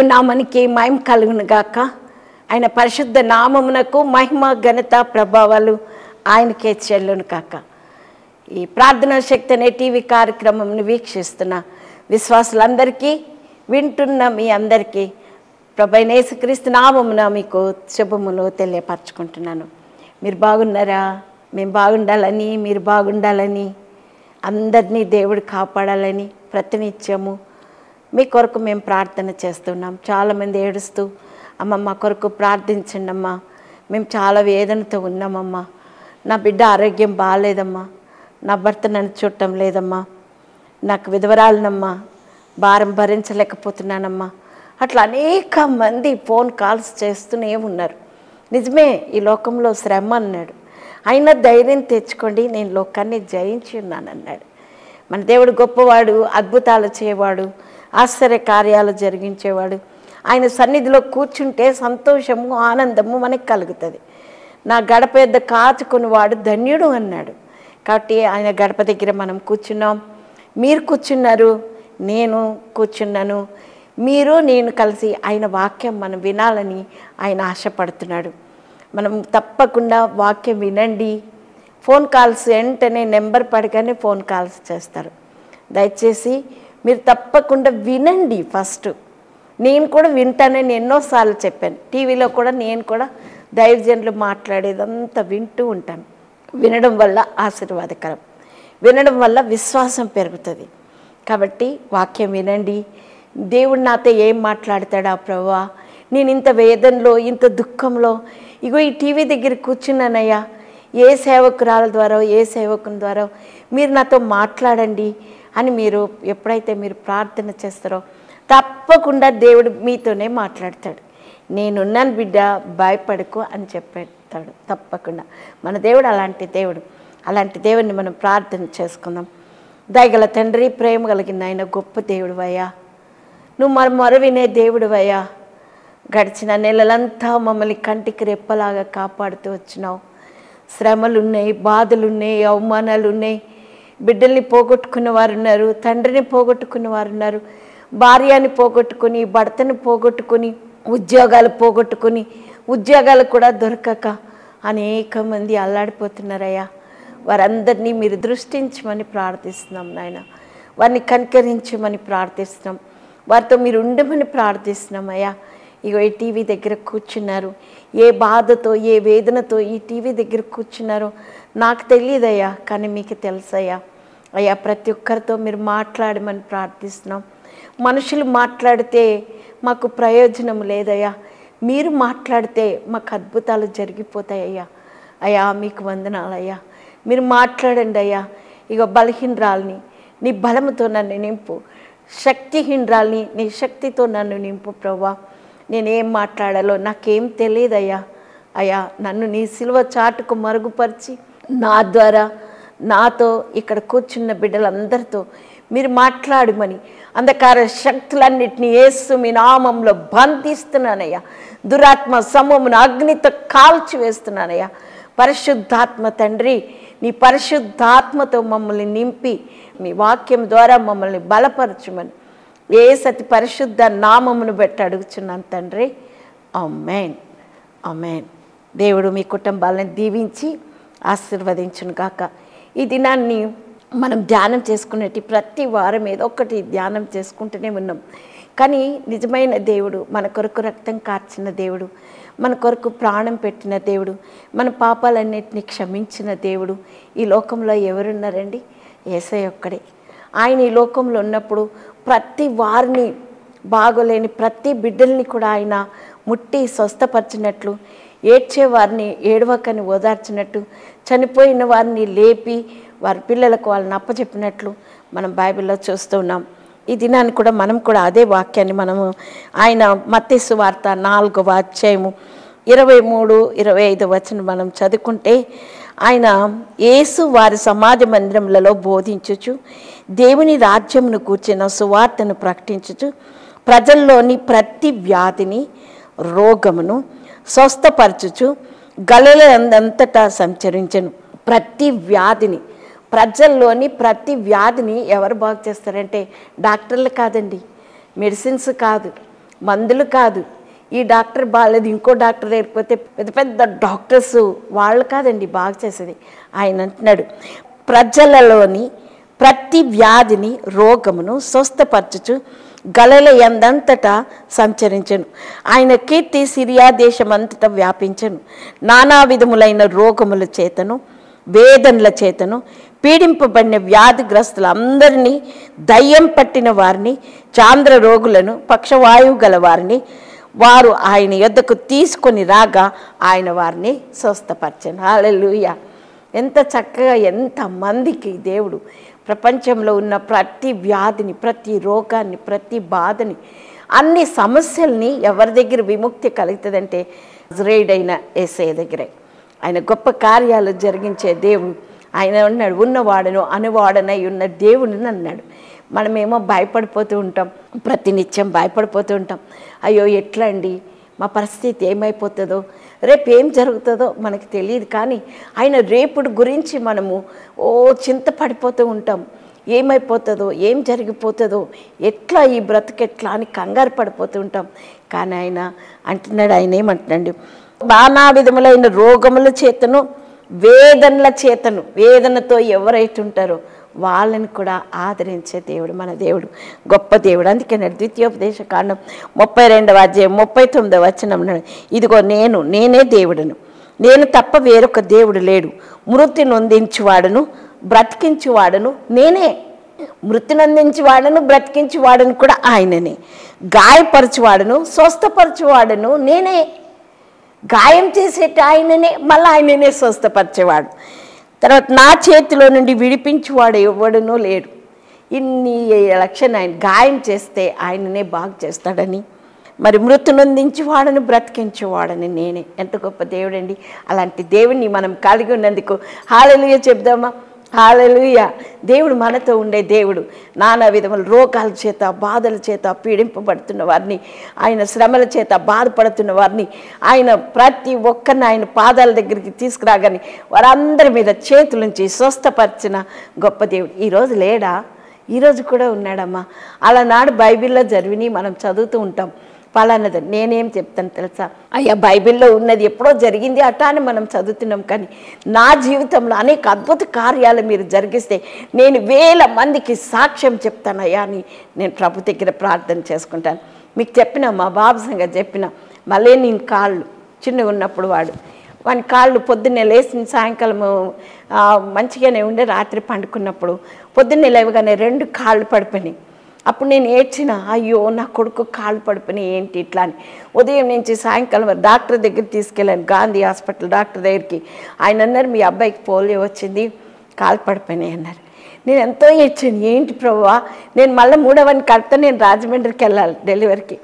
నామానికి మహిమ కలుగును గాక ఆయన పరిశుద్ధ నామమునకు మహిమ ఘనత ప్రభావాలు ఆయనకే చెల్లును కాక ఈ ప్రార్థనా శక్తి అనే టీవీ కార్యక్రమంను వీక్షిస్తున్న విశ్వాసులందరికీ వింటున్న మీ అందరికీ ప్రభైనేసుక్రీస్తు నామమున మీకు శుభములు తెలియపరచుకుంటున్నాను మీరు బాగున్నారా మేము బాగుండాలని మీరు బాగుండాలని అందరినీ దేవుడు కాపాడాలని ప్రతినిత్యము మీ కొరకు మేము ప్రార్థన చేస్తున్నాం చాలామంది ఏడుస్తూ అమ్మ మా కొరకు ప్రార్థించండి అమ్మా మేము చాలా వేదనతో ఉన్నామమ్మా నా బిడ్డ ఆరోగ్యం బాగాలేదమ్మా నా భర్త నన్ను చూడటం లేదమ్మా నాకు విధవరాలనమ్మా భారం భరించలేకపోతున్నానమ్మా అట్లా అనేక మంది ఫోన్ కాల్స్ చేస్తూనే ఉన్నారు నిజమే ఈ లోకంలో శ్రమ అన్నాడు అయినా ధైర్యం తెచ్చుకోండి నేను లోకాన్ని జయించి ఉన్నాను అన్నాడు మన దేవుడు గొప్పవాడు అద్భుతాలు చేయవాడు ఆశ్చర్య కార్యాలు జరిగించేవాడు ఆయన సన్నిధిలో కూర్చుంటే సంతోషము ఆనందము మనకు కలుగుతుంది నా గడప యొద్ద కాచుకునేవాడు ధన్యుడు అన్నాడు కాబట్టి ఆయన గడప దగ్గర మనం కూర్చున్నాం మీరు కూర్చున్నారు నేను కూర్చున్నాను మీరు నేను కలిసి ఆయన వాక్యం మనం వినాలని ఆయన ఆశపడుతున్నాడు మనం తప్పకుండా వాక్యం వినండి ఫోన్ కాల్స్ వెంటనే నెంబర్ పడగానే ఫోన్ కాల్స్ చేస్తారు దయచేసి మీరు తప్పకుండా వినండి ఫస్ట్ నేను కూడా వింటానని ఎన్నోసార్లు చెప్పాను టీవీలో కూడా నేను కూడా దైవజనులు మాట్లాడేదంతా వింటూ ఉంటాను వినడం వల్ల ఆశీర్వాదకరం వినడం వల్ల విశ్వాసం పెరుగుతుంది కాబట్టి వాక్యం వినండి దేవుడు నాతో ఏం మాట్లాడతాడా ప్రభా నేను ఇంత వేదనలో ఇంత దుఃఖంలో ఇగో ఈ టీవీ దగ్గర కూర్చున్నానయ్యా ఏ సేవకురాల ద్వారా ఏ సేవకుని ద్వారా మీరు నాతో మాట్లాడండి అని మీరు ఎప్పుడైతే మీరు ప్రార్థన చేస్తారో తప్పకుండా దేవుడు మీతోనే మాట్లాడతాడు నేనున్నాను బిడ్డ భయపడకు అని చెప్పేస్తాడు తప్పకుండా మన దేవుడు అలాంటి దేవుడు అలాంటి దేవుడిని మనం ప్రార్థన చేసుకుందాం దయగల తండ్రి ప్రేమ కలిగిన ఆయన గొప్ప దేవుడు అయ్యా నువ్వు మరి మొరవినే దేవుడు అయ్యా గడిచిన నెలలంతా మమ్మల్ని కంటికి రెప్పలాగా కాపాడుతూ వచ్చినావు శ్రమలు ఉన్నాయి బాధలు ఉన్నాయి అవమానాలు ఉన్నాయి బిడ్డల్ని పోగొట్టుకున్న వారు ఉన్నారు తండ్రిని పోగొట్టుకున్న వారు ఉన్నారు భార్యని పోగొట్టుకుని భర్తని పోగొట్టుకుని ఉద్యోగాలు పోగొట్టుకుని ఉద్యోగాలు కూడా దొరకక అనేక మంది అల్లాడిపోతున్నారయ్యా వారందరినీ మీరు దృష్టించమని ప్రార్థిస్తున్నాం నాయన వారిని కనికరించమని ప్రార్థిస్తున్నాం వారితో మీరు ఉండమని ప్రార్థిస్తున్నాం అయ్యా ఇగో ఈ టీవీ దగ్గర కూర్చున్నారు ఏ బాధతో ఏ వేదనతో ఈ టీవీ దగ్గర కూర్చున్నారో నాకు తెలియదయ్యా కానీ మీకు తెలుసయ్యా అయ్యా ప్రతి ఒక్కరితో మీరు మాట్లాడమని ప్రార్థిస్తున్నాం మనుషులు మాట్లాడితే మాకు ప్రయోజనం లేదయ్యా మీరు మాట్లాడితే మాకు అద్భుతాలు జరిగిపోతాయ్యా అయ్యా మీకు వందనాలయ్యా మీరు మాట్లాడండి అయ్యా ఇక బలహీనరాల్ని నీ బలముతో నన్ను నింపు శక్తిహీనరాల్ని నీ శక్తితో నన్ను నింపు ప్రభా నేనేం మాట్లాడాలో నాకేం తెలియదయ్యా అయ్యా నన్ను నీ సిలువ చాటుకు మరుగుపరిచి నా ద్వారా నాతో ఇక్కడ కూర్చున్న బిడ్డలందరితో మీరు మాట్లాడమని అంధకార శక్తులన్నిటిని వేస్తూ మీ నామంలో బంధిస్తున్నానయ్యా దురాత్మ సమూహమును అగ్నితో కాల్చి వేస్తున్నానయ్యా పరిశుద్ధాత్మ తండ్రి నీ పరిశుద్ధాత్మతో మమ్మల్ని నింపి మీ వాక్యం ద్వారా మమ్మల్ని బలపరచుమని ఏ సతి పరిశుద్ధ నామమును బట్టి అడుగుచున్నాను తండ్రి అమ్మేన్ అమ్మేన్ దేవుడు మీ కుటుంబాలను దీవించి ఆశీర్వదించును గాక ఈ దినాన్ని మనం ధ్యానం చేసుకునేటి ప్రతి వారం ఏదో ఒకటి ధ్యానం చేసుకుంటూనే ఉన్నాం కానీ నిజమైన దేవుడు మన కొరకు రక్తం కార్చిన దేవుడు మన కొరకు ప్రాణం పెట్టిన దేవుడు మన పాపాలన్నిటిని క్షమించిన దేవుడు ఈ లోకంలో ఎవరున్నారండి ఏసై ఒక్కడే ఆయన ఈ లోకంలో ఉన్నప్పుడు ప్రతి వారిని బాగోలేని ప్రతి బిడ్డల్ని కూడా ఆయన ముట్టి స్వస్థపరిచినట్లు ఏడ్చే వారిని ఏడవకని ఓదార్చినట్టు చనిపోయిన వారిని లేపి వారి పిల్లలకు వాళ్ళని అప్పచెప్పినట్లు మనం బైబిల్లో చూస్తూ ఉన్నాం ఈ దినాన్ని కూడా మనం కూడా అదే వాక్యాన్ని మనము ఆయన మత్తేసు వార్త నాలుగవ అధ్యాయము ఇరవై మూడు ఇరవై ఐదు వచనం మనం చదువుకుంటే ఆయన యేసు వారి సమాజ మందిరములలో బోధించుచు దేవుని రాజ్యమును కూర్చిన సువార్తను ప్రకటించుచు ప్రజల్లోని ప్రతి వ్యాధిని రోగమును స్వస్థపరచుచు గలలంతటా సంచరించను ప్రతి వ్యాధిని ప్రజల్లోని ప్రతి వ్యాధిని ఎవరు బాగు చేస్తారంటే డాక్టర్లు కాదండి మెడిసిన్స్ కాదు మందులు కాదు ఈ డాక్టర్ బాగాలేదు ఇంకో డాక్టర్ దగ్గరికి పోతే పెద్ద పెద్ద డాక్టర్స్ వాళ్ళు కాదండి బాగా చేసేది ఆయన అంటున్నాడు ప్రజలలోని ప్రతి వ్యాధిని రోగమును స్వస్థపరచుచు గలల ఎందంతటా సంచరించను ఆయన కీర్తి సిరియా దేశమంతటా వ్యాపించను నానా విధములైన రోగముల చేతను వేదనల చేతను పీడింపబడిన వ్యాధిగ్రస్తులందరినీ దయ్యం పట్టిన వారిని చాంద్ర రోగులను పక్షవాయువు గల వారిని వారు ఆయన యొద్దకు తీసుకొని రాగా ఆయన వారిని స్వస్థపరచను హాలెలూయా ఎంత చక్కగా ఎంత మందికి దేవుడు ప్రపంచంలో ఉన్న ప్రతి వ్యాధిని ప్రతి రోగాన్ని ప్రతి బాధని అన్ని సమస్యల్ని ఎవరి దగ్గర విముక్తి కలుగుతుందంటే అయిన ఏసే దగ్గరే ఆయన గొప్ప కార్యాలు జరిగించే దేవుడు ఆయన ఉన్నాడు ఉన్నవాడను అనువాడనై ఉన్న దేవుడిని అన్నాడు మనమేమో భయపడిపోతూ ఉంటాం ప్రతినిత్యం భయపడిపోతూ ఉంటాం అయ్యో ఎట్లా అండి మా పరిస్థితి ఏమైపోతుందో రేపు ఏం జరుగుతుందో మనకు తెలియదు కానీ ఆయన రేపుడు గురించి మనము ఓ చింతపడిపోతూ ఉంటాం ఏమైపోతుందో ఏం జరిగిపోతుందో ఎట్లా ఈ బ్రతుకెట్లా అని కంగారు పడిపోతూ ఉంటాం కానీ ఆయన అంటున్నాడు ఆయన ఏమంటున్నాడు నానా విధములైన రోగముల చేతను వేదనల చేతను వేదనతో ఎవరైతే ఉంటారో వాళ్ళని కూడా ఆదరించే దేవుడు మన దేవుడు గొప్ప దేవుడు అందుకే నేను ద్వితీయోపదేశ కాండం ముప్పై రెండవ అధ్యాయం ముప్పై తొమ్మిదవ వచనం ఇదిగో నేను నేనే దేవుడును నేను తప్ప వేరొక దేవుడు లేడు మృతి నొందించువాడును బ్రతికించువాడును నేనే మృతి నొందించువాడును బ్రతికించువాడును కూడా ఆయననే గాయపరచువాడును స్వస్థపరచువాడును నేనే గాయం చేసేట ఆయననే మళ్ళీ ఆయననే స్వస్థపరిచేవాడు తర్వాత నా చేతిలో నుండి విడిపించువాడు ఎవడునూ లేడు ఇన్ని లక్షణ ఆయన గాయం చేస్తే ఆయననే బాగు చేస్తాడని మరి మృతి నొందించేవాడని బ్రతికించేవాడని నేనే ఎంత గొప్ప దేవుడండి అలాంటి దేవుడిని మనం కలిగి ఉన్నందుకు హాలలుయ చెప్దామా హాలలుయ దేవుడు మనతో ఉండే దేవుడు నానా విధముల రోగాల చేత బాధల చేత పీడింపబడుతున్న వారిని ఆయన శ్రమల చేత బాధపడుతున్న వారిని ఆయన ప్రతి ఒక్కరిని ఆయన పాదాల దగ్గరికి తీసుకురాగాని వారందరి మీద చేతులుంచి స్వస్థపరిచిన గొప్ప దేవుడు ఈరోజు లేడా ఈరోజు కూడా ఉన్నాడమ్మా అలానాడు బైబిల్లో జరిగినాయి మనం చదువుతూ ఉంటాం పలానది నేనేం చెప్తాను తెలుసా అయ్యా బైబిల్లో ఉన్నది ఎప్పుడో జరిగింది అట్టా అని మనం చదువుతున్నాం కానీ నా జీవితంలో అనేక అద్భుత కార్యాలు మీరు జరిగిస్తే నేను వేల మందికి సాక్ష్యం చెప్తానయ్యా అని నేను ప్రభు దగ్గర ప్రార్థన చేసుకుంటాను మీకు చెప్పిన మా బాబు సంగతి చెప్పిన మళ్ళీ నేను కాళ్ళు చిన్నగా ఉన్నప్పుడు వాడు వాని కాళ్ళు పొద్దున్నే లేచిన సాయంకాలం ఆ, మంచిగానే ఉండే రాత్రి పండుకున్నప్పుడు పొద్దున్నే లేవగానే రెండు కాళ్ళు పడిపోయినాయి అప్పుడు నేను ఏడ్చిన అయ్యో నా కొడుకు కాళ్ళు పడిపోయినాయి ఏంటి ఇట్లా అని ఉదయం నుంచి సాయంకాలం వరకు డాక్టర్ దగ్గర తీసుకెళ్ళాను గాంధీ హాస్పిటల్ డాక్టర్ దగ్గరికి ఆయన అన్నారు మీ అబ్బాయికి పోలియో వచ్చింది కాళ్ళు పడిపోయినాయి అన్నారు నేను ఎంతో ఏడ్చాను ఏంటి ప్రభువా నేను మళ్ళీ మూడవని కడితే నేను రాజమండ్రికి వెళ్ళాలి డెలివరీకి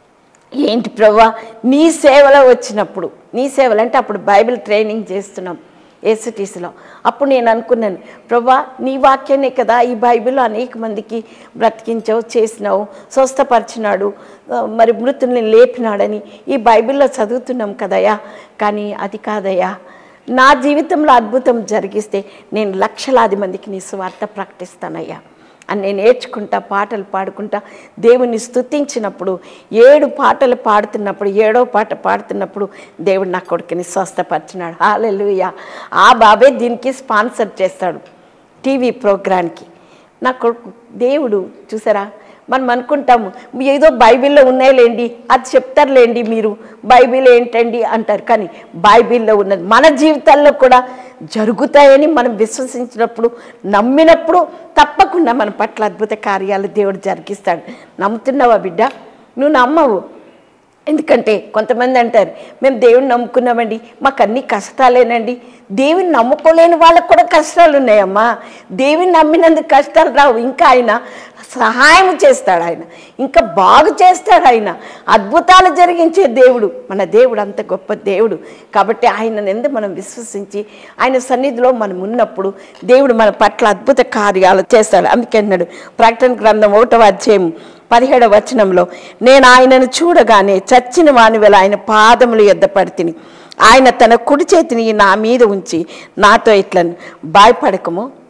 ఏంటి ప్రభా నీ సేవలో వచ్చినప్పుడు నీ సేవలు అంటే అప్పుడు బైబిల్ ట్రైనింగ్ చేస్తున్నాం ఏసుటీసీలో అప్పుడు నేను అనుకున్నాను ప్రభా నీ వాక్యాన్ని కదా ఈ బైబిల్లో అనేక మందికి బ్రతికించావు చేసినావు స్వస్థపరిచినాడు ఆ, మరి మృతుల్ని లేపినాడని ఈ బైబిల్లో చదువుతున్నాం కదయ్యా కానీ అది కాదయ్యా నా జీవితంలో అద్భుతం జరిగిస్తే నేను లక్షలాది మందికి నీ సువార్త ప్రకటిస్తానయ్యా అని నేను నేర్చుకుంటా పాటలు పాడుకుంటా దేవుని స్తుతించినప్పుడు ఏడు పాటలు పాడుతున్నప్పుడు ఏడో పాట పాడుతున్నప్పుడు దేవుడు నా కొడుకుని స్వస్థపరిచినాడు హాలెలుయ ఆ బాబే దీనికి స్పాన్సర్ చేస్తాడు టీవీ ప్రోగ్రామ్కి నా కొడుకు దేవుడు చూసారా మనం అనుకుంటాము ఏదో బైబిల్లో ఉన్నాయిలేండి అది చెప్తారులేండి మీరు బైబిల్ ఏంటండి అంటారు కానీ బైబిల్లో ఉన్నది మన జీవితాల్లో కూడా జరుగుతాయని మనం విశ్వసించినప్పుడు నమ్మినప్పుడు తప్పకుండా మన పట్ల అద్భుత కార్యాలు దేవుడు జరిగిస్తాడు నమ్ముతున్నావా బిడ్డ నువ్వు నమ్మవు ఎందుకంటే కొంతమంది అంటారు మేము దేవుని నమ్ముకున్నామండి మాకు అన్ని కష్టాలేనండి దేవుని నమ్ముకోలేని వాళ్ళకు కూడా కష్టాలు ఉన్నాయమ్మా దేవుని నమ్మినందుకు కష్టాలు రావు ఇంకా ఆయన సహాయం చేస్తాడు ఆయన ఇంకా బాగు చేస్తాడు ఆయన అద్భుతాలు జరిగించే దేవుడు మన దేవుడు అంత గొప్ప దేవుడు కాబట్టి ఆయన ఎందు మనం విశ్వసించి ఆయన సన్నిధిలో మనం ఉన్నప్పుడు దేవుడు మన పట్ల అద్భుత కార్యాలు చేస్తాడు అందుకే అన్నాడు ప్రకటన గ్రంథం ఒకటవ అధ్యాయం పదిహేడవ వచనంలో నేను ఆయనను చూడగానే చచ్చిన వాని వేళ ఆయన పాదములు ఎద్ద పడితిని ఆయన తన కుడి చేతిని నా మీద ఉంచి నాతో ఇట్లను భయపడకము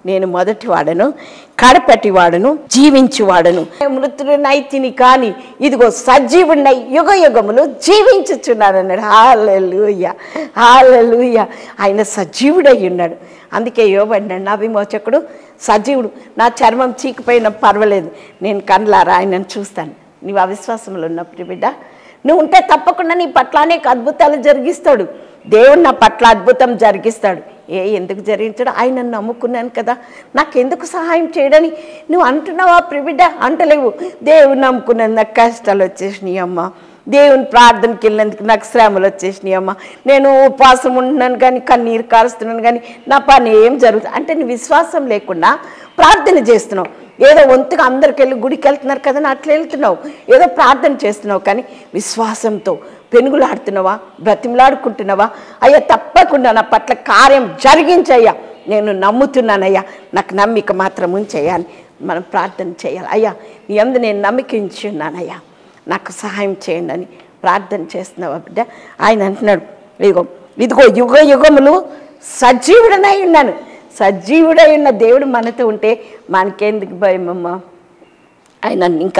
నేను మొదటి వాడను కడపటి వాడను జీవించువాడను మృతుడినైతిని కానీ ఇదిగో సజీవుడినై యుగ యుగములు జీవించుచున్నాడు అన్నాడు హాలూయ హాలూయ ఆయన సజీవుడై ఉన్నాడు అందుకే యోబడినాడు నా విమోచకుడు సజీవుడు నా చర్మం చీకిపోయినా పర్వాలేదు నేను కళ్ళారా ఆయనను చూస్తాను నీవు అవిశ్వాసంలో ఉన్నప్పుడు బిడ్డ నువ్వు ఉంటే తప్పకుండా నీ పట్ల అనేక అద్భుతాలు జరిగిస్తాడు దేవుడు నా పట్ల అద్భుతం జరిగిస్తాడు ఏ ఎందుకు జరిగించాడు ఆయన నమ్ముకున్నాను కదా నాకెందుకు సహాయం చేయడని నువ్వు అంటున్నావా ప్రిబిడ్డ అంటలేవు దేవుడు నమ్ముకున్నాను నాకు కష్టాలు వచ్చేసినాయి అమ్మ దేవుని ప్రార్థనకి వెళ్ళినందుకు నాకు శ్రమలు వచ్చేసినాయి అమ్మ నేను ఉపవాసం ఉంటున్నాను కానీ కన్నీరు కారుస్తున్నాను కానీ నా పని ఏం జరుగుతుంది అంటే నువ్వు విశ్వాసం లేకుండా ప్రార్థన చేస్తున్నావు ఏదో వంతుగా అందరికి వెళ్ళి గుడికి వెళ్తున్నారు కదా అని అట్లా వెళ్తున్నావు ఏదో ప్రార్థన చేస్తున్నావు కానీ విశ్వాసంతో పెనుగులాడుతున్నావా బ్రతిమలాడుకుంటున్నావా అయ్యా తప్పకుండా నా పట్ల కార్యం జరిగించయ్యా నేను నమ్ముతున్నానయ్యా నాకు నమ్మిక మాత్రం ఉంచేయాలి మనం ప్రార్థన చేయాలి అయ్యా నీ అందు నేను నమ్మికించున్నానయ్యా నాకు సహాయం చేయండి అని ప్రార్థన చేస్తున్నావా బిడ్డ ఆయన అంటున్నాడు ఇదిగో ఇదిగో యుగ యుగములు సజీవుడనై ఉన్నాను సజీవుడై ఉన్న దేవుడు మనతో ఉంటే మనకెందుకు భయమమ్మా ఆయన ఇంకా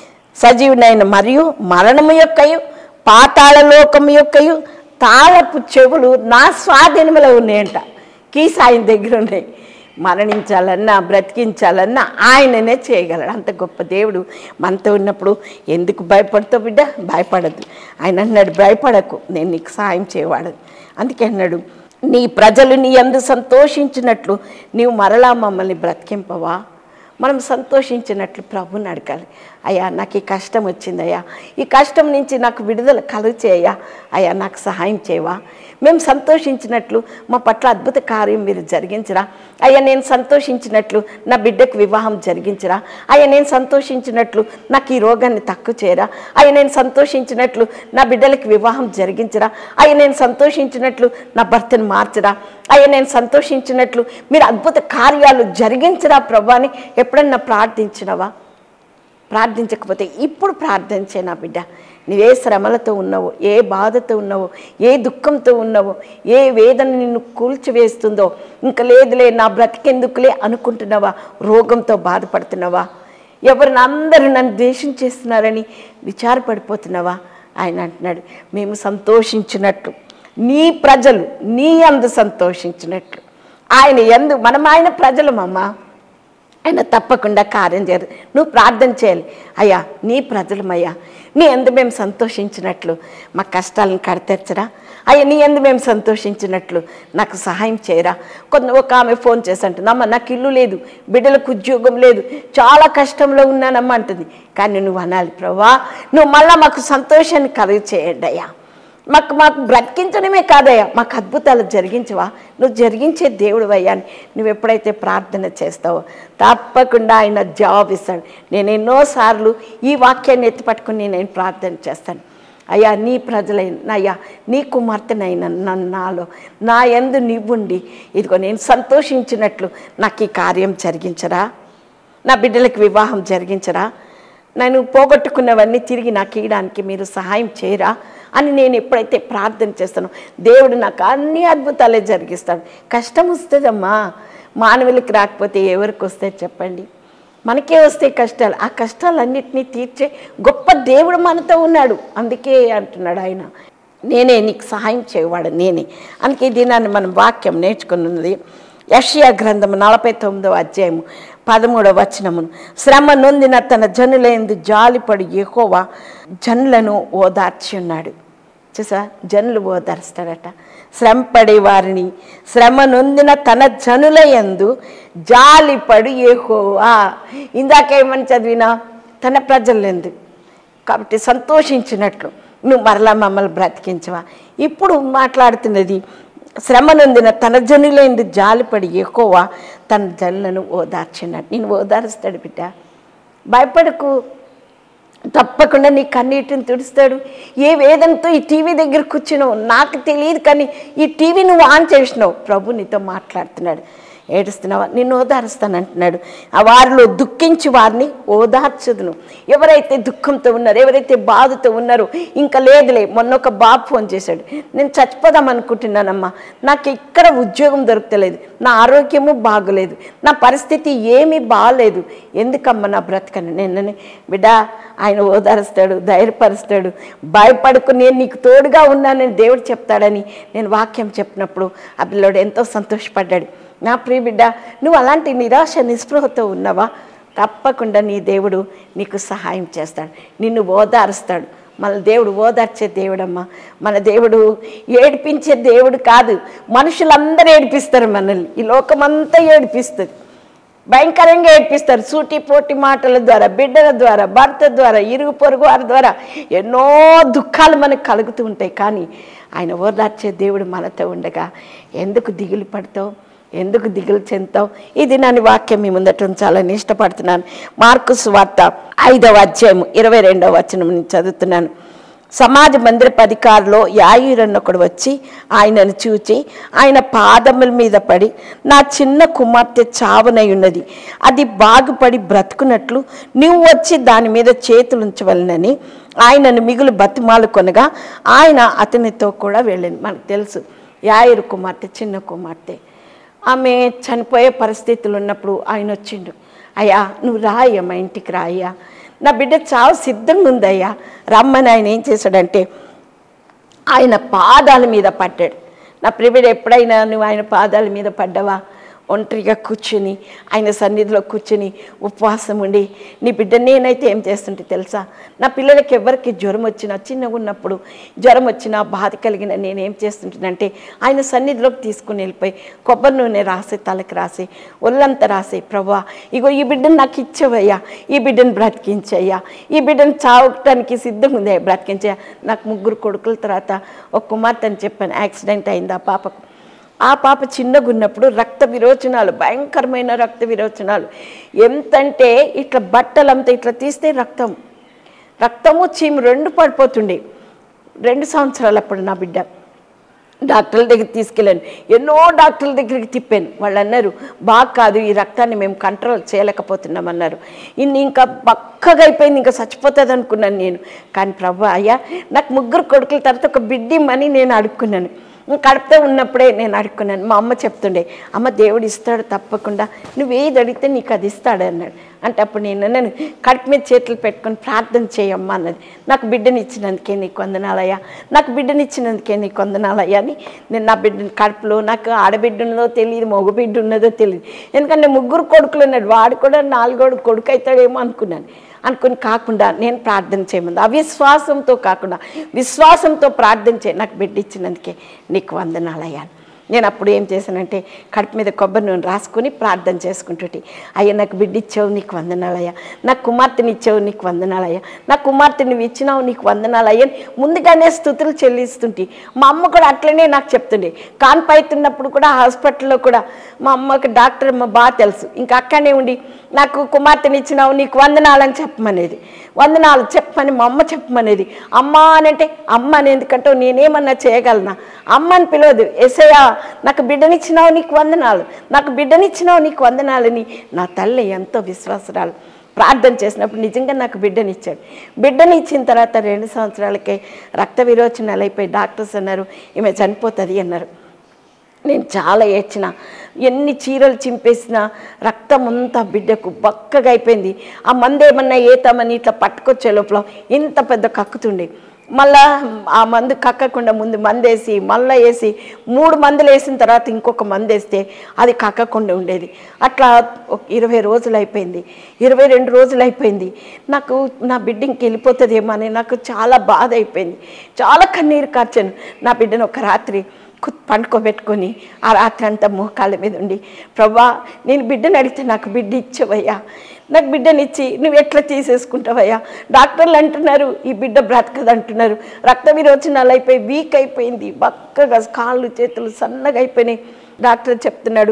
సజీవుడైన మరియు మరణము యొక్కయు పాతాళ లోకము యొక్కయు తాళపు చెవులు నా స్వాధీనములో ఉన్నాయంట కీస్ ఆయన దగ్గర ఉన్నాయి మరణించాలన్నా బ్రతికించాలన్నా ఆయననే చేయగలడు అంత గొప్ప దేవుడు మనతో ఉన్నప్పుడు ఎందుకు భయపడతావు బిడ్డ భయపడద్దు ఆయన అన్నాడు భయపడకు నేను నీకు సాయం చేయవాడు అందుకే అన్నాడు నీ ప్రజలు నీ అందు సంతోషించినట్లు నీవు మరలా మమ్మల్ని బ్రతికింపవా మనం సంతోషించినట్లు ప్రభుని అడగాలి అయ్యా నాకు ఈ కష్టం వచ్చిందయ్యా ఈ కష్టం నుంచి నాకు విడుదల కలుగు చేయా అయ్యా నాకు సహాయం చేయవా మేము సంతోషించినట్లు మా పట్ల అద్భుత కార్యం మీరు జరిగించరా అయ్యా నేను సంతోషించినట్లు నా బిడ్డకు వివాహం జరిగించరా అయ్యా నేను సంతోషించినట్లు నాకు ఈ రోగాన్ని తక్కువ చేయరా అయ్యా నేను సంతోషించినట్లు నా బిడ్డలకి వివాహం జరిగించరా అయ్యా నేను సంతోషించినట్లు నా భర్తను మార్చరా అయ్యా నేను సంతోషించినట్లు మీరు అద్భుత కార్యాలు జరిగించరా ప్రభు అని ఎప్పుడన్నా ప్రార్థించినవా ప్రార్థించకపోతే ఇప్పుడు ప్రార్థించే నా బిడ్డ నువ్వే శ్రమలతో ఉన్నావో ఏ బాధతో ఉన్నావో ఏ దుఃఖంతో ఉన్నావో ఏ వేదన నిన్ను కూల్చివేస్తుందో ఇంకా లేదులే నా బ్రతికెందుకులే అనుకుంటున్నావా రోగంతో బాధపడుతున్నావా ఎవరిని అందరూ నన్ను ద్వేషం చేస్తున్నారని విచారపడిపోతున్నావా ఆయన అంటున్నాడు మేము సంతోషించినట్లు నీ ప్రజలు నీ అందు సంతోషించినట్లు ఆయన ఎందు మనం ఆయన ప్రజలమమ్మా ఆయన తప్పకుండా కార్యం చేయరు నువ్వు ప్రార్థన చేయాలి అయ్యా నీ ప్రజలమయ్యా నీ ఎందు మేము సంతోషించినట్లు మా కష్టాలను కడతెచ్చరా అయ్యా నీ ఎందు మేము సంతోషించినట్లు నాకు సహాయం చేయరా కొంత ఒక ఆమె ఫోన్ చేసి అంటుంది అమ్మ నాకు ఇల్లు లేదు బిడ్డలకు ఉద్యోగం లేదు చాలా కష్టంలో ఉన్నానమ్మా అంటుంది కానీ నువ్వు అనాలి ప్రభా నువ్వు మళ్ళా మాకు సంతోషాన్ని కలుగు చేయండి అయ్యా మాకు మాకు బ్రతికించడమే కాదయ్యా మాకు అద్భుతాలు జరిగించవా నువ్వు జరిగించే దేవుడు అయ్యా అని నువ్వు ఎప్పుడైతే ప్రార్థన చేస్తావో తప్పకుండా ఆయన జవాబు ఇస్తాడు నేను ఎన్నోసార్లు ఈ వాక్యాన్ని ఎత్తిపట్టుకుని నేను ప్రార్థన చేస్తాను అయ్యా నీ ప్రజలైన అయ్యా నీ కుమార్తెనైన నన్ను నాలో నా ఎందు నీవుండి ఇదిగో నేను సంతోషించినట్లు నాకు ఈ కార్యం జరిగించరా నా బిడ్డలకు వివాహం జరిగించరా నేను పోగొట్టుకున్నవన్నీ తిరిగి నాకు ఇవ్వడానికి మీరు సహాయం చేయరా అని నేను ఎప్పుడైతే ప్రార్థన చేస్తానో దేవుడు నాకు అన్ని అద్భుతాలే జరిగిస్తాడు కష్టం వస్తుందమ్మా మానవులకి రాకపోతే ఎవరికి వస్తే చెప్పండి మనకే వస్తే కష్టాలు ఆ కష్టాలన్నిటినీ తీర్చే గొప్ప దేవుడు మనతో ఉన్నాడు అందుకే అంటున్నాడు ఆయన నేనే నీకు సహాయం చేయవాడు నేనే అందుకే ఈ దినాన్ని మనం వాక్యం నేర్చుకున్నది యషియా గ్రంథము నలభై తొమ్మిదవ అధ్యాయము పదమూడవ వచనమును శ్రమ నొందిన తన జనులందు జాలిపడి ఎక్కువ జనులను ఓదార్చి ఉన్నాడు చూసా జనులు ఓదార్స్తాడట శ్రమపడే వారిని శ్రమ నొందిన తన జనుల యందు జాలిపడి ఏహోవా ఇందాకేమని చదివినా తన ప్రజలందు కాబట్టి సంతోషించినట్లు నువ్వు మరలా మమ్మల్ని బ్రతికించవా ఇప్పుడు మాట్లాడుతున్నది శ్రమ నొందిన తన జనులేందు జాలిపడి ఎక్కువ తన జనులను ఓదార్చినట్టు నేను ఓదారుస్తాడు బిడ్డ భయపడకు తప్పకుండా నీ కన్నీటిని తుడుస్తాడు ఏ వేదంతో ఈ టీవీ దగ్గర కూర్చున్నావు నాకు తెలియదు కానీ ఈ టీవీ నువ్వు ఆన్ చేసినావు ప్రభు నీతో మాట్లాడుతున్నాడు ఏడుస్తున్నావా నిన్ను ఓదారుస్తాను అంటున్నాడు ఆ వారిలో దుఃఖించి వారిని ఓదార్చదును ఎవరైతే దుఃఖంతో ఉన్నారో ఎవరైతే బాధతో ఉన్నారో ఇంకా లేదులే మొన్న ఒక బాబు ఫోన్ చేశాడు నేను చచ్చిపోదాం అనుకుంటున్నానమ్మా నాకు ఇక్కడ ఉద్యోగం దొరకలేదు నా ఆరోగ్యము బాగలేదు నా పరిస్థితి ఏమీ బాగలేదు ఎందుకమ్మా నా బ్రతకను నేను బిడ్డ ఆయన ఓదారుస్తాడు ధైర్యపరుస్తాడు భయపడుకు నేను నీకు తోడుగా ఉన్నానని దేవుడు చెప్తాడని నేను వాక్యం చెప్పినప్పుడు ఆ పిల్లోడు ఎంతో సంతోషపడ్డాడు నా ప్రియ బిడ్డ నువ్వు అలాంటి నిరాశ నిస్పృహతో ఉన్నావా తప్పకుండా నీ దేవుడు నీకు సహాయం చేస్తాడు నిన్ను ఓదారుస్తాడు మన దేవుడు ఓదార్చే దేవుడమ్మా మన దేవుడు ఏడిపించే దేవుడు కాదు మనుషులందరూ ఏడిపిస్తారు మనల్ని ఈ లోకమంతా ఏడిపిస్తుంది భయంకరంగా ఏడ్పిస్తారు సూటి పోటి మాటల ద్వారా బిడ్డల ద్వారా భర్త ద్వారా ఇరుగు పొరుగు వారి ద్వారా ఎన్నో దుఃఖాలు మనకు కలుగుతూ ఉంటాయి కానీ ఆయన ఓదార్చే దేవుడు మనతో ఉండగా ఎందుకు దిగులు పడతావు ఎందుకు దిగులు చెందుతావు ఇది నన్ను వాక్యం మీ ముందట ఉంచాలని ఇష్టపడుతున్నాను మార్కు వార్త ఐదవ అధ్యాయం ఇరవై రెండవ వచనం నుంచి చదువుతున్నాను సమాజ మందిరపు అధికారిలో యాయురన్నొకడు వచ్చి ఆయనను చూచి ఆయన పాదముల మీద పడి నా చిన్న కుమార్తె చావనై ఉన్నది అది బాగుపడి బ్రతుకున్నట్లు నువ్వు వచ్చి దాని మీద చేతులు ఉంచవలనని ఆయనను మిగులు బతిమాలు కొనగా ఆయన అతనితో కూడా వెళ్ళింది మనకు తెలుసు యాయురు కుమార్తె చిన్న కుమార్తె ఆమె చనిపోయే పరిస్థితులు ఉన్నప్పుడు ఆయన వచ్చిండు అయ్యా నువ్వు రాయ్యా మా ఇంటికి రాయ్యా నా బిడ్డ చావు సిద్ధంగా ఉందయ్యా రమ్మని ఆయన ఏం చేశాడంటే ఆయన పాదాల మీద పడ్డాడు నా ప్రియుడు ఎప్పుడైనా నువ్వు ఆయన పాదాల మీద పడ్డావా ఒంటరిగా కూర్చుని ఆయన సన్నిధిలో కూర్చుని ఉపవాసం ఉండి నీ బిడ్డ నేనైతే ఏం చేస్తుంటే తెలుసా నా పిల్లలకి ఎవరికి జ్వరం వచ్చినా చిన్నగా ఉన్నప్పుడు జ్వరం వచ్చినా బాధ కలిగిన నేను ఏం చేస్తుంటానంటే ఆయన సన్నిధిలోకి తీసుకుని వెళ్ళిపోయి కొబ్బరి నూనె రాసి తలకి రాసి ఒళ్ళంతా రాసి ప్రభా ఇగో ఈ బిడ్డను నాకు ఇచ్చేవయ్యా ఈ బిడ్డను బ్రతికించయ్యా ఈ బిడ్డను చావటానికి సిద్ధంగా ఉంది బ్రతికించయ్యా నాకు ముగ్గురు కొడుకుల తర్వాత ఒక కుమార్తె అని చెప్పాను యాక్సిడెంట్ అయింది ఆ పాపకు ఆ పాప చిన్నగా ఉన్నప్పుడు రక్త విరోచనాలు భయంకరమైన రక్త విరోచనాలు ఎంతంటే ఇట్లా బట్టలంతా ఇట్లా తీస్తే రక్తం రక్తము చీము రెండు పడిపోతుండే రెండు సంవత్సరాలు అప్పుడు నా బిడ్డ డాక్టర్ల దగ్గర తీసుకెళ్ళాను ఎన్నో డాక్టర్ల దగ్గరికి తిప్పాను వాళ్ళు అన్నారు బాగా కాదు ఈ రక్తాన్ని మేము కంట్రోల్ చేయలేకపోతున్నాం అన్నారు ఇన్ని ఇంకా పక్కగా అయిపోయింది ఇంకా చచ్చిపోతుంది అనుకున్నాను నేను కానీ ప్రభు అయ్యా నాకు ముగ్గురు కొడుకుల తర్వాత ఒక బిడ్డిమ్మని నేను అడుక్కున్నాను కడుపుతో ఉన్నప్పుడే నేను అడుక్కున్నాను మా అమ్మ చెప్తుండే అమ్మ దేవుడు ఇస్తాడు తప్పకుండా నువ్వు ఏది అడిగితే నీకు అది ఇస్తాడు అన్నాడు అంటే అప్పుడు నేను అన్నాను కడుపు మీద చేతులు పెట్టుకొని ప్రార్థన చేయమ్మా అన్నది నాకు బిడ్డని ఇచ్చినందుకే నీకు వందనాలయ్యా నాకు బిడ్డని ఇచ్చినందుకే నీకు వందనాలయ్యా అని నేను నా బిడ్డని కడుపులో నాకు ఆడబిడ్డ ఉన్నదో తెలియదు మగ బిడ్డ ఉన్నదో తెలియదు ఎందుకంటే ముగ్గురు కొడుకులు ఉన్నాడు వాడు కూడా నాలుగోడు కొడుకు అవుతాడేమో అనుకున్నాను అనుకుని కాకుండా నేను ప్రార్థన చేయమంది అవిశ్వాసంతో కాకుండా విశ్వాసంతో ప్రార్థన చేయ నాకు బిడ్డ ఇచ్చినందుకే నీకు వందనాలయ్యా నేను అప్పుడు ఏం చేశానంటే కడుపు మీద కొబ్బరి నూనె రాసుకొని ప్రార్థన చేసుకుంటుంటే అయ్యా నాకు బిడ్డ ఇచ్చావు నీకు వందనాలయ్యా నాకు కుమార్తెని ఇచ్చావు నీకు వందనాలయ్యా నా కుమార్తె నువ్వు ఇచ్చినావు నీకు వందనాలయ్యా అని ముందుగానే స్థుతులు చెల్లిస్తుంటే మా అమ్మ కూడా అట్లనే నాకు చెప్తుండే కాన్పు అవుతున్నప్పుడు కూడా హాస్పిటల్లో కూడా మా అమ్మకి డాక్టర్ అమ్మ బాగా తెలుసు ఇంకా అక్కడనే ఉండి నాకు కుమార్తెని ఇచ్చినావు నీకు వందనాలని చెప్పమనేది వందనాలు చెప్పమని మా అమ్మ చెప్పమనేది అమ్మ అని అంటే అమ్మ అని ఎందుకంటే నేనేమన్నా చేయగలనా అమ్మ అని పిలవదు ఎసయ్యా నాకు బిడ్డనిచ్చినావు నీకు వందనాలు నాకు బిడ్డనిచ్చినావు నీకు వందనాలని నా తల్లి ఎంతో విశ్వాసరాలు ప్రార్థన చేసినప్పుడు నిజంగా నాకు బిడ్డనిచ్చాడు బిడ్డని ఇచ్చిన తర్వాత రెండు సంవత్సరాలకే రక్త విరోచనాలు అయిపోయి డాక్టర్స్ అన్నారు ఈమె చనిపోతుంది అన్నారు నేను చాలా ఏడ్చిన ఎన్ని చీరలు చింపేసిన రక్తం అంతా బిడ్డకు బక్కగా అయిపోయింది ఆ మందు ఏమన్నా ఏతామని ఇట్లా పట్టుకొచ్చే లోపల ఇంత పెద్ద కక్కుతుండే మళ్ళా ఆ మందు కక్కకుండా ముందు మందేసి మళ్ళీ వేసి మూడు మందులు వేసిన తర్వాత ఇంకొక మందు వేస్తే అది కక్కకుండా ఉండేది అట్లా ఒక ఇరవై రోజులు అయిపోయింది ఇరవై రెండు రోజులు అయిపోయింది నాకు నా బిడ్డ ఇంక వెళ్ళిపోతుందేమో అని నాకు చాలా బాధ అయిపోయింది చాలా కన్నీరు కార్చాను నా బిడ్డను ఒక రాత్రి కు- పండుకోబెట్టుకొని ఆ రాత్రి అంతా మోకాళ్ళ మీద ఉండి ప్రభా నేను బిడ్డను అడిగితే నాకు బిడ్డ ఇచ్చేవయ్యా నాకు బిడ్డనిచ్చి నువ్వు ఎట్లా తీసేసుకుంటావయ్యా డాక్టర్లు అంటున్నారు ఈ బిడ్డ బ్రతకదు అంటున్నారు రక్త విరోచనాలు అయిపోయి వీక్ అయిపోయింది బక్కగా కాళ్ళు చేతులు సన్నగా అయిపోయినాయి డాక్టర్ చెప్తున్నాడు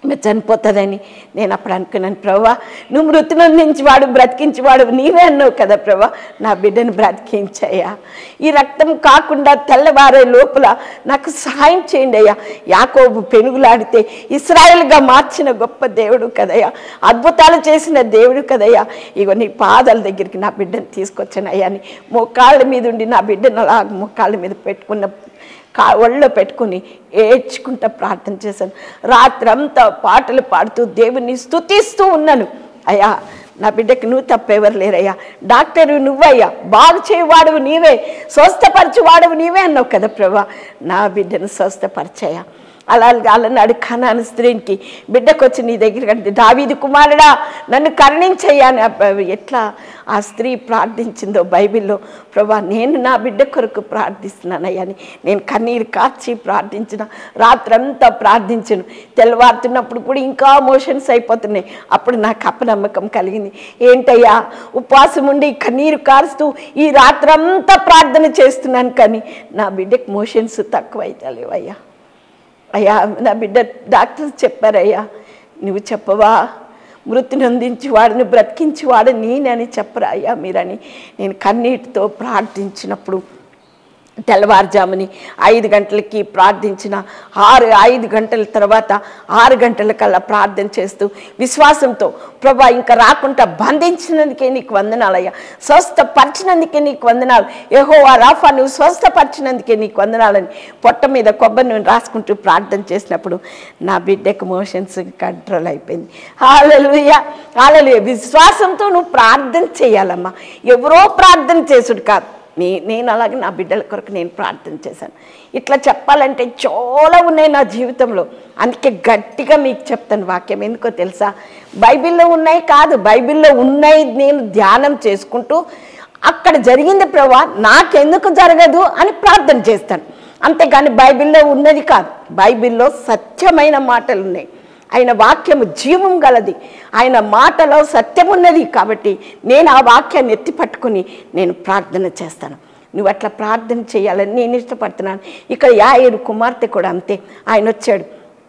ఈమె చనిపోతుందని నేను అప్పుడు అనుకున్నాను ప్రభా నువ్వు మృతుల నుంచి వాడు బ్రతికించేవాడు నీవే అన్నావు కదా ప్రభా నా బిడ్డను బ్రతికించయ్యా ఈ రక్తం కాకుండా తెల్లవారే లోపల నాకు సహాయం చేయండి అయ్యా యాకోబు పెనుగులాడితే ఇస్రాయల్గా మార్చిన గొప్ప దేవుడు కదయ్యా అద్భుతాలు చేసిన దేవుడు కదయ్యా ఇగో నీ పాదాల దగ్గరికి నా బిడ్డను తీసుకొచ్చాను అయ్యా అని మోకాళ్ళ మీద ఉండి నా బిడ్డను అలా మోకాళ్ళ మీద పెట్టుకున్న కా ఒళ్ళో పెట్టుకుని ఏడ్చుకుంటా ప్రార్థన చేశాను రాత్రంతా పాటలు పాడుతూ దేవుని స్తుతిస్తూ ఉన్నాను అయ్యా నా బిడ్డకి నువ్వు తప్పెవరు లేరయ్యా డాక్టరు నువ్వయ్యా బాగు చేయవాడువు నీవే స్వస్థపరచువాడువు నీవే అన్నావు కదా ప్రభా నా బిడ్డను స్వస్థపరచయ్యా అలా అలనాడు ఖనాను స్త్రీకి బిడ్డకు వచ్చి నీ దగ్గర అంటే దావీది కుమారుడా నన్ను కరుణించయ్యా అని అబ్బ- ఎట్లా ఆ స్త్రీ ప్రార్థించిందో బైబిల్లో ప్రభా నేను నా బిడ్డ కొరకు ప్రార్థిస్తున్నానయ్యా అని నేను కన్నీరు కార్చి ప్రార్థించిన రాత్రంతా ప్రార్థించను తెల్లవారుతున్నప్పుడు కూడా ఇంకా మోషన్స్ అయిపోతున్నాయి అప్పుడు నాకు అపనమ్మకం కలిగింది ఏంటయ్యా ఉపవాసం ఉండి కన్నీరు కారుస్తూ ఈ రాత్రంతా ప్రార్థన చేస్తున్నాను కానీ నా బిడ్డకు మోషన్స్ తక్కువ అవుతలేవయ్యా అయ్యా నా బిడ్డ డాక్టర్ చెప్పారయ్యా నువ్వు చెప్పవా మృతి నొందించి వాడిని బ్రతికించి వాడు నేనని చెప్పరా అయ్యా మీరని నేను కన్నీటితో ప్రార్థించినప్పుడు తెల్లవారుజాముని ఐదు గంటలకి ప్రార్థించిన ఆరు ఐదు గంటల తర్వాత ఆరు గంటలకల్లా ప్రార్థన చేస్తూ విశ్వాసంతో ప్రభా ఇంకా రాకుండా బంధించినందుకే నీకు వందనాలయ్యా స్వస్థపరిచినందుకే నీకు వందనాలు ఏహో ఆ రాఫా నువ్వు స్వస్థపరిచినందుకే నీకు వందనాలని పొట్ట మీద కొబ్బరి నూనె రాసుకుంటూ ప్రార్థన చేసినప్పుడు నా బిడ్డకు మోషన్స్ కంట్రోల్ అయిపోయింది హాలలుయ హాలలుయ విశ్వాసంతో నువ్వు ప్రార్థన చేయాలమ్మా ఎవరో ప్రార్థన చేసుడు కాదు నే నేను అలాగే నా బిడ్డల కొరకు నేను ప్రార్థన చేశాను ఇట్లా చెప్పాలంటే చాలా ఉన్నాయి నా జీవితంలో అందుకే గట్టిగా మీకు చెప్తాను వాక్యం ఎందుకో తెలుసా బైబిల్లో ఉన్నాయి కాదు బైబిల్లో ఉన్నాయి నేను ధ్యానం చేసుకుంటూ అక్కడ జరిగింది ప్రభా నాకెందుకు జరగదు అని ప్రార్థన చేస్తాను అంతేగాని బైబిల్లో ఉన్నది కాదు బైబిల్లో సత్యమైన మాటలు ఉన్నాయి ఆయన వాక్యము జీవం గలది ఆయన మాటలో సత్యం ఉన్నది కాబట్టి నేను ఆ వాక్యాన్ని ఎత్తి పట్టుకుని నేను ప్రార్థన చేస్తాను నువ్వు అట్లా ప్రార్థన చేయాలని నేను ఇష్టపడుతున్నాను ఇక్కడ యాయేరు కుమార్తె కూడా అంతే ఆయన వచ్చాడు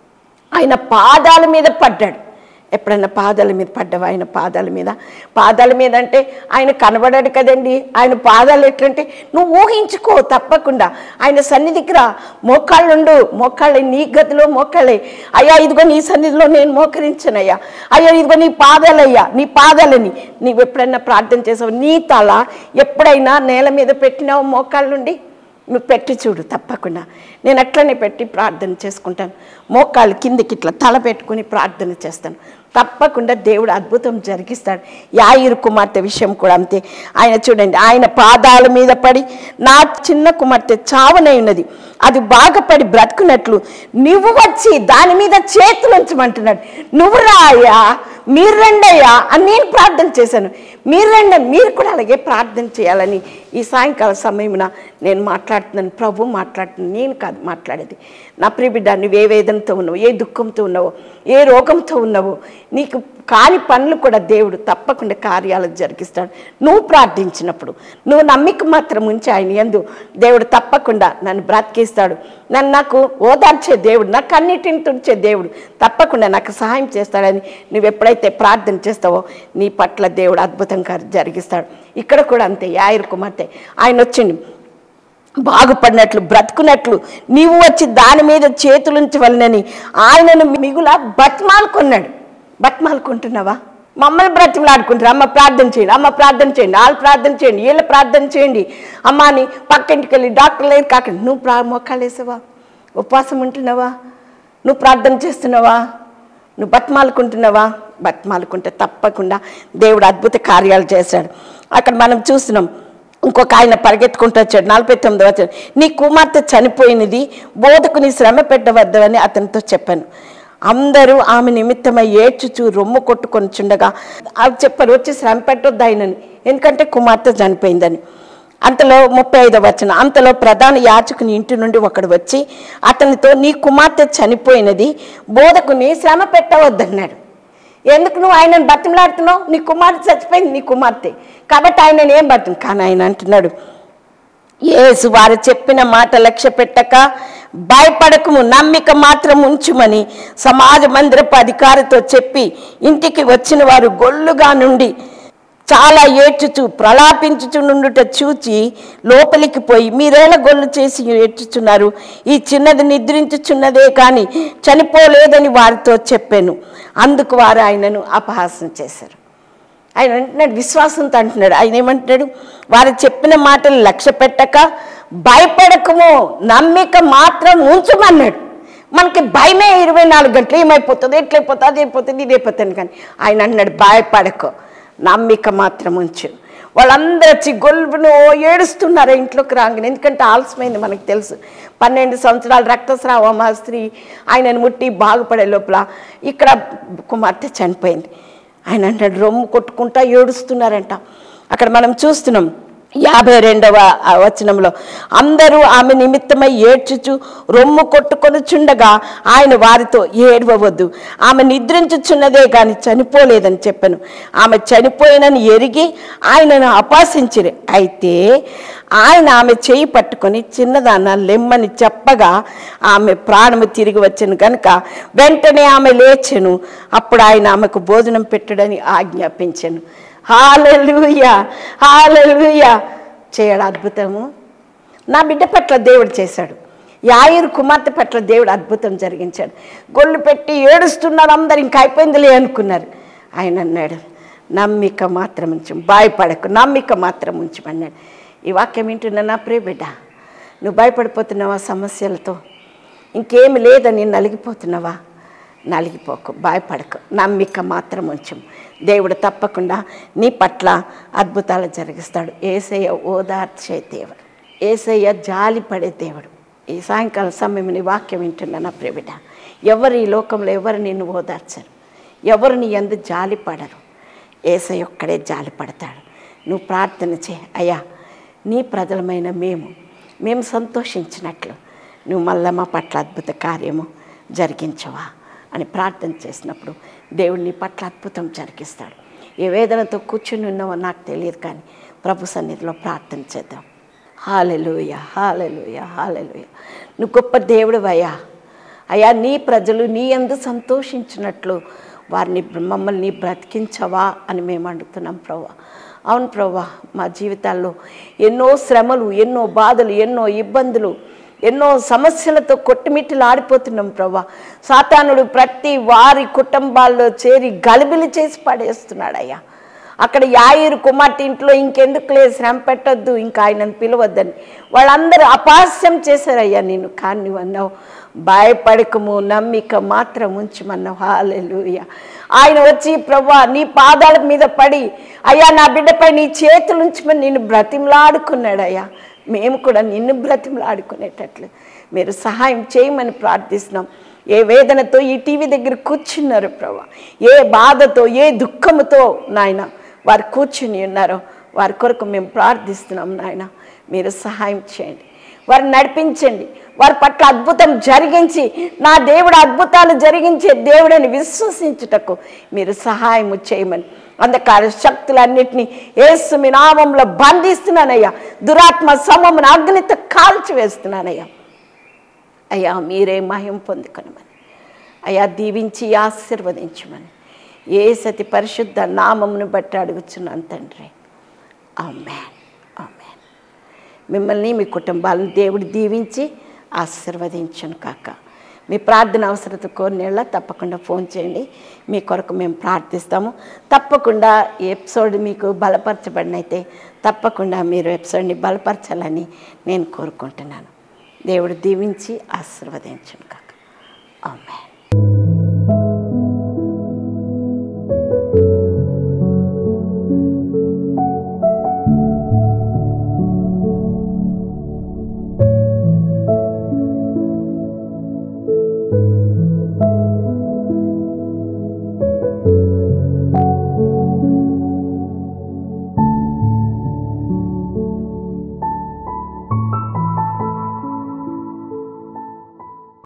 ఆయన పాదాల మీద పడ్డాడు ఎప్పుడన్నా పాదాల మీద పడ్డావా ఆయన పాదాల మీద పాదాల మీద అంటే ఆయన కనబడాడు కదండి ఆయన పాదాలు ఎట్లంటే నువ్వు ఊహించుకో తప్పకుండా ఆయన సన్నిధికి రా మోకాళ్ళుండు మోకాళ్ళే నీ గదిలో మోకాళ్ళే అయ్యా ఇదిగో నీ సన్నిధిలో నేను మోకరించనయ్యా అయ్యా ఇదిగో నీ పాదాలయ్యా నీ పాదాలని నీవు ఎప్పుడైనా ప్రార్థన చేసావు నీ తల ఎప్పుడైనా నేల మీద పెట్టినావు మోకాళ్ళుండి నువ్వు పెట్టి చూడు తప్పకుండా నేను అట్లనే పెట్టి ప్రార్థన చేసుకుంటాను మోకాళ్ళు కిందికి ఇట్లా తల పెట్టుకుని ప్రార్థన చేస్తాను తప్పకుండా దేవుడు అద్భుతం జరిగిస్తాడు యాయిరు కుమార్తె విషయం కూడా అంతే ఆయన చూడండి ఆయన పాదాల మీద పడి నా చిన్న కుమార్తె చావనై ఉన్నది అది బాగుపడి బ్రతుకున్నట్లు నువ్వు వచ్చి దాని మీద చేతులు ఉంచమంటున్నాడు నువ్వు రాయా మీరు రండయ్యా అని నేను ప్రార్థన చేశాను మీరు రండి మీరు కూడా అలాగే ప్రార్థన చేయాలని ఈ సాయంకాల సమయమున నేను మాట్లాడుతున్నాను ప్రభు మాట్లాడుతున్నాను నేను కాదు మాట్లాడేది నా ప్రియబిడ్డ నువ్వు ఏ వేదనతో ఉన్నావు ఏ దుఃఖంతో ఉన్నావో ఏ రోగంతో ఉన్నావో నీకు కాని పనులు కూడా దేవుడు తప్పకుండా కార్యాలు జరిగిస్తాడు నువ్వు ప్రార్థించినప్పుడు నువ్వు నమ్మిక మాత్రం ఉంచి ఆయన ఎందు దేవుడు తప్పకుండా నన్ను బ్రతికిస్తాడు నన్ను నాకు ఓదార్చే దేవుడు నాకు అన్నిటిని తుడిచే దేవుడు తప్పకుండా నాకు సహాయం చేస్తాడని నువ్వు ఎప్పుడైతే ప్రార్థన చేస్తావో నీ పట్ల దేవుడు అద్భుతంగా జరిగిస్తాడు ఇక్కడ కూడా అంతే యాయిర్ కుమార్తె ఆయన వచ్చిండు బాగుపడినట్లు బ్రతుకున్నట్లు నీవు వచ్చి దాని మీద చేతులుంచవలనని ఆయనను మిగుల బతిమాలుకున్నాడు బతిమాలుకుంటున్నావా మమ్మల్ని బ్రతిమలాడుకుంటారు అమ్మ ప్రార్థన చేయండి అమ్మ ప్రార్థన చేయండి వాళ్ళు ప్రార్థన చేయండి వీళ్ళు ప్రార్థన చేయండి అమ్మ అని పక్కింటికి వెళ్ళి డాక్టర్ లేదు కాకండి నువ్వు ప్రా మొక్కలు వేసావా ఉపవాసం ఉంటున్నావా నువ్వు ప్రార్థన చేస్తున్నావా నువ్వు బతిమాలుకుంటున్నావా బతిమాలుకుంటే తప్పకుండా దేవుడు అద్భుత కార్యాలు చేశాడు అక్కడ మనం చూస్తున్నాం ఇంకొక ఆయన పరిగెత్తుకుంటూ వచ్చాడు నలభై తొమ్మిది వచ్చాడు నీ కుమార్తె చనిపోయినది బోధకుని శ్రమ పెట్టవద్దని అతనితో చెప్పాను అందరూ ఆమె నిమిత్తమై ఏడ్చుచు రొమ్ము కొట్టుకొని చుండగా అవి చెప్పారు వచ్చి శ్రమ పెట్టొద్దు ఆయనని ఎందుకంటే కుమార్తె చనిపోయిందని అంతలో ముప్పై ఐదవ వచ్చిన అంతలో ప్రధాన యాచకుని ఇంటి నుండి ఒకడు వచ్చి అతనితో నీ కుమార్తె చనిపోయినది బోధకుని శ్రమ పెట్టవద్దన్నాడు ఎందుకు నువ్వు ఆయనను బతిమలాడుతున్నావు నీ కుమార్తె చచ్చిపోయింది నీ కుమార్తె కాబట్టి ఆయనను ఏం బతుం కానీ ఆయన అంటున్నాడు యేసు వారు చెప్పిన మాట లక్ష్య పెట్టక భయపడకము నమ్మిక మాత్రం ఉంచుమని సమాజ మందిరపు అధికారితో చెప్పి ఇంటికి వచ్చిన వారు గొల్లుగా నుండి చాలా ఏడ్చుచు ప్రలాపించుచు నుండుట చూచి లోపలికి పోయి మీరేళ గొల్లు చేసి ఏడ్చుచున్నారు ఈ చిన్నది నిద్రించుచున్నదే కానీ చనిపోలేదని వారితో చెప్పాను అందుకు వారు ఆయనను అపహాసం చేశారు ఆయన అంటున్నాడు విశ్వాసంతో అంటున్నాడు ఆయన ఏమంటున్నాడు వారు చెప్పిన మాటలు లక్ష్య పెట్టక భయపడకము నమ్మిక మాత్రం ఉంచమన్నాడు మనకి భయమే ఇరవై నాలుగు గంటలు ఏమైపోతుంది ఎట్లయిపోతుంది అది అయిపోతుంది ఇది అయిపోతుంది కానీ ఆయన అన్నాడు భయపడకు నమ్మిక మాత్రం ఉంచు వాళ్ళందరూ వచ్చి గొల్పును ఏడుస్తున్నారు ఇంట్లోకి రాగానే ఎందుకంటే ఆలస్యమైంది మనకు తెలుసు పన్నెండు సంవత్సరాలు రక్తస్రావం ఆ స్త్రీ ఆయనను ముట్టి బాగుపడే లోపల ఇక్కడ కుమార్తె చనిపోయింది ఆయన అంటాడు రొమ్ము కొట్టుకుంటా ఏడుస్తున్నారంట అక్కడ మనం చూస్తున్నాం యాభై రెండవ ఆ వచనంలో అందరూ ఆమె నిమిత్తమై ఏడ్చుచు రొమ్ము కొట్టుకొనుచుండగా ఆయన వారితో ఏడవవద్దు ఆమె నిద్రించుచున్నదే కానీ చనిపోలేదని చెప్పాను ఆమె చనిపోయినని ఎరిగి ఆయనను అపాసించిరి అయితే ఆయన ఆమె చేయి పట్టుకొని చిన్నదాన్న లెమ్మని చెప్పగా ఆమె ప్రాణము తిరిగి వచ్చాను కనుక వెంటనే ఆమె లేచెను అప్పుడు ఆయన ఆమెకు భోజనం పెట్టడని ఆజ్ఞాపించాను హాలెలుయా హాలెలుయా చేయడు అద్భుతము నా బిడ్డ పట్ల దేవుడు చేశాడు యాయిరు కుమార్తె పట్ల దేవుడు అద్భుతం జరిగించాడు గొల్లు పెట్టి ఏడుస్తున్నారు అందరు ఇంకా అయిపోయిందిలే అనుకున్నారు ఆయన అన్నాడు నమ్మిక మాత్రం ఉంచు భయపడకు నమ్మిక మాత్రం ఉంచమన్నాడు ఈ వాక్యం వింటున్నా నా ప్రియ బిడ్డ నువ్వు భయపడిపోతున్నావా సమస్యలతో ఇంకేమి లేదని నలిగిపోతున్నావా నలిగిపోకు భయపడకు నమ్మిక మాత్రం ఉంచం దేవుడు తప్పకుండా నీ పట్ల అద్భుతాలు జరిగిస్తాడు ఏసయ్య ఓదార్చే దేవుడు ఏసయ్య జాలి పడే దేవుడు ఈ సాయంకాలం సమయం నీ వాక్యం వింటున్నా నా ప్రియబిడ్డ ఎవరు ఈ లోకంలో ఎవరు నిన్ను ఓదార్చరు ఎవరు నీ ఎందు జాలి పడరు ఏసయ్య ఒక్కడే జాలి పడతాడు నువ్వు ప్రార్థన చే అయ్యా నీ ప్రజలమైన మేము మేము సంతోషించినట్లు నువ్వు మళ్ళా మా పట్ల అద్భుత కార్యము జరిగించవా అని ప్రార్థన చేసినప్పుడు దేవుడు నీ పట్ల అద్భుతం జరిగిస్తాడు ఏ వేదనతో కూర్చుని ఉన్నావో నాకు తెలియదు కానీ ప్రభు సన్నిధిలో ప్రార్థన చేద్దాం హాలెలుయ హాలెలుయ హాలెలుయ నువ్వు గొప్ప దేవుడు అయ్యా అయ్యా నీ ప్రజలు నీ ఎందు సంతోషించినట్లు వారిని మమ్మల్ని బ్రతికించవా అని మేము అడుగుతున్నాం ప్రభా అవును ప్రభా మా జీవితాల్లో ఎన్నో శ్రమలు ఎన్నో బాధలు ఎన్నో ఇబ్బందులు ఎన్నో సమస్యలతో కొట్టుమిట్టులు ఆడిపోతున్నాం ప్రభా సాతానుడు ప్రతి వారి కుటుంబాల్లో చేరి గలిబిలి చేసి పడేస్తున్నాడు అయ్యా అక్కడ యాయిరు కుమార్తె ఇంట్లో ఇంకెందుకు లేదు శ్రమ పెట్టొద్దు ఇంకా ఆయనను పిలవద్దని వాళ్ళందరూ అపహాస్యం చేశారయ్యా నేను కానీ నువ్వు అన్నావు భయపడకము నమ్మిక మాత్రం ఉంచమన్నావు హాలెలుయ ఆయన వచ్చి ప్రభా నీ పాదాల మీద పడి అయ్యా నా బిడ్డపై నీ చేతులు ఉంచమని నిన్ను బ్రతిమలాడుకున్నాడు అయ్యా మేము కూడా నిన్ను బ్రతిమలాడుకునేటట్లు మీరు సహాయం చేయమని ప్రార్థిస్తున్నాం ఏ వేదనతో ఈ టీవీ దగ్గర కూర్చున్నారు ప్రభా ఏ బాధతో ఏ దుఃఖముతో నాయన వారు కూర్చుని ఉన్నారో వారి కొరకు మేము ప్రార్థిస్తున్నాం నాయన మీరు సహాయం చేయండి వారిని నడిపించండి వారి పట్ల అద్భుతం జరిగించి నా దేవుడు అద్భుతాలు జరిగించే దేవుడని విశ్వసించుటకు మీరు సహాయం చేయమని అంధకార శక్తులన్నిటినీ ఏసు మీ నామంలో బంధిస్తున్నానయ్యా దురాత్మ సమమును అగ్నితో కాల్చివేస్తున్నానయ్యా అయ్యా మీరే మహిం పొందుకొనమని అయ్యా దీవించి ఆశీర్వదించమని ఏ సతి పరిశుద్ధ నామమును బట్టి అడుగుచున్నాను తండ్రి ఆమెన్ ఆమెన్ మిమ్మల్ని మీ కుటుంబాలను దేవుడు దీవించి ఆశీర్వదించను కాక మీ ప్రార్థన అవసరత కోరినేళ్ళ తప్పకుండా ఫోన్ చేయండి మీ కొరకు మేము ప్రార్థిస్తాము తప్పకుండా ఈ ఎపిసోడ్ మీకు బలపరచబడినైతే తప్పకుండా మీరు ఎపిసోడ్ని బలపరచాలని నేను కోరుకుంటున్నాను దేవుడు దీవించి ఆశీర్వదించను కాక ఆమెన్